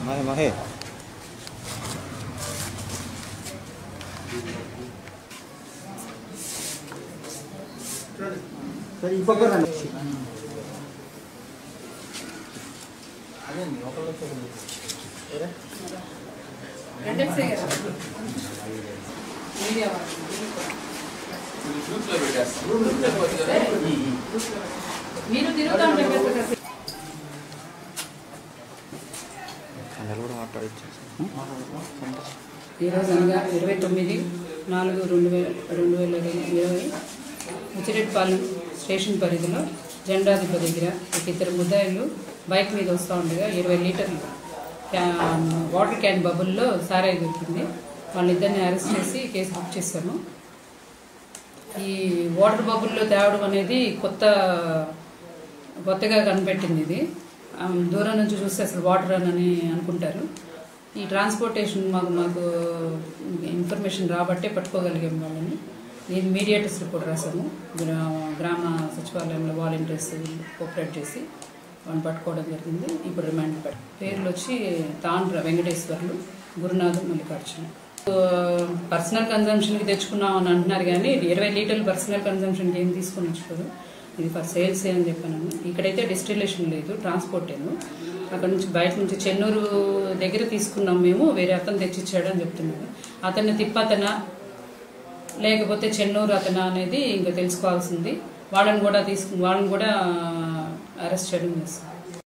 మహే మహే సరే ఈ పక్క రండి రెండెక్సే కదా మీడియా వాళ్ళు. మీరు తిరుగుతా ఉంటే పెద్ద కసి. అందరు కూడా మాట్లాడిచ్చేసి ఈరోజు అనగా ఇరవై తొమ్మిది నాలుగు రెండు వేల రెండు వేల ఇరవై ముచ్చిరెడ్డిపాలెం స్టేషన్ పరిధిలో జెండాదిబ్బ దగ్గర ఒక ఇద్దరు ముద్దాయిలు బైక్ మీద వస్తూ ఉండగా ఇరవై లీటర్లు క్యాన్ వాటర్ క్యాన్ బబుల్లో సారాయి దొరికింది వాళ్ళిద్దరిని అరెస్ట్ చేసి కేసు బుక్ చేశాము ఈ వాటర్ బబుల్లో తేవడం అనేది కొత్త కొత్తగా కనిపెట్టింది ఇది ఆ, దూరం నుంచి చూస్తే అసలు వాటర్ అని అనుకుంటారు ఈ ట్రాన్స్పోర్టేషన్ మాకు మాకు ఇన్ఫర్మేషన్ రాబట్టే పట్టుకోగలిగాం వాళ్ళని నేను మీడియేటర్స్ రిపోర్ట్ రాసాము గ్రా- గ్రామ సచివాలయంలో వాలంటీర్స్ కోఆపరేట్ చేసి వాళ్ళని పట్టుకోవడం జరిగింది ఇప్పుడు రిమాండ్ పెట్ పేర్లు వచ్చి తాండ్ర వెంకటేశ్వర్లు గురునాథ్ మల్లికార్జున పర్సనల్ కన్జంప్షన్కి తెచ్చుకున్నాం అని అంటున్నారు కానీ ఇరవై లీటర్లు పర్సనల్ కన్జంప్షన్కి ఏం తీసుకొని వచ్చారు ఇది ఫర్ సేల్స్ అని చెప్పాను ఇక్కడైతే డిస్టిలేషన్ లేదు ట్రాన్స్పోర్ట్ ఏమో అక్కడ నుంచి బయట నుంచి చెన్నూరు దగ్గర తీసుకున్నాం మేము వేరే అతను తెచ్చిచ్చాడు అని చెప్తున్నారు అతన్ని తిప్పతన లేకపోతే చెన్నూరు అతన అనేది ఇంకా తెలుసుకోవాల్సింది వాళ్ళని కూడా తీసుకు వాళ్ళని కూడా అరెస్ట్ చేయడం చేస్తాం